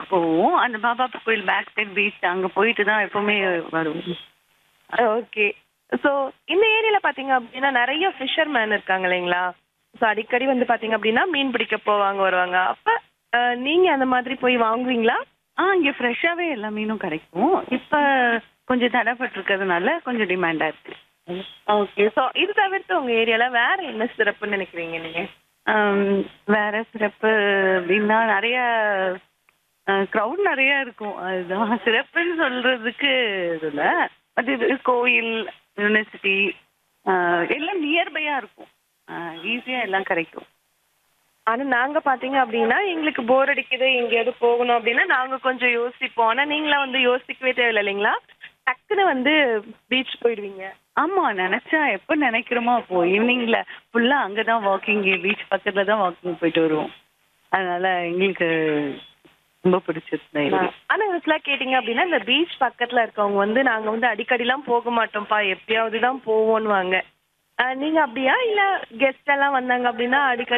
போவோம் அந்த பாபா கோயில் பேக் சைட் பீச் அங்க போயிட்டு தான் எப்பவுமே வருவோம் ஓகே ஸோ இந்த ஏரியால பாத்தீங்க அப்படின்னா நிறைய ஃபிஷர்மேன் இருக்காங்க இல்லைங்களா ஸோ அடிக்கடி வந்து பாத்தீங்க அப்படின்னா மீன் பிடிக்க போவாங்க வருவாங்க அப்ப அஹ், நீங்க அந்த மாதிரி போய் வாங்குவீங்களா ஆ இங்க ஃப்ரெஷ்ஷாவே எல்லா மீனும் கிடைக்கும் இப்ப கொஞ்சம் தடைப்பட்டு இருக்கிறதுனால கொஞ்சம் டிமாண்டா இருக்கு ஓகே ஸோ இது தவிர்த்து உங்க ஏரியால வேற என்ன சிறப்புன்னு நினைக்கிறீங்க நீங்க ஆம், வேற சிறப்பு அப்படின்னா நிறைய க்ரௌட் நிறைய இருக்கும் அதுதான் சிறப்புன்னு சொல்றதுக்கு இதுல பட் இது கோயில் யூனிவர்சிட்டி எல்லாம் நியர்பையா இருக்கும் ஈஸியா எல்லாம் கிடைக்கும் ஆனா நாங்க பாத்தீங்க அப்படின்னா எங்களுக்கு போர் அடிக்குது எங்கேயாவது போகணும் அப்படின்னா நாங்க கொஞ்சம் யோசிப்போம் ஆனா நீங்களா வந்து யோசிக்கவே தேவையில்லை இல்லைங்களா டக்குன்னு வந்து பீச் போயிடுவீங்க ஆமா நினைச்சா எப்ப நினைக்கிறோமோ அப்போ ஈவினிங்ல ஃபுல்லா அங்கதான் வாக்கிங் பீச் பக்கத்துல தான் வாக்கிங் போயிட்டு வருவோம் அதனால எங்களுக்கு ரொம்ப பிடிச்சிருந்த ஏரியா ஆனா இதுல கேட்டீங்க அப்படின்னா இந்த பீச் பக்கத்துல இருக்கவங்க வந்து நாங்க வந்து அடிக்கடிலாம் போக மாட்டோம்ப்பா எப்பயாவது தான் போவோம்னுவாங்க அஹ் நீங்க அப்படியா இல்ல கெஸ்ட் எல்லாம் வந்தாங்க அப்படின்னா அடிக்கடி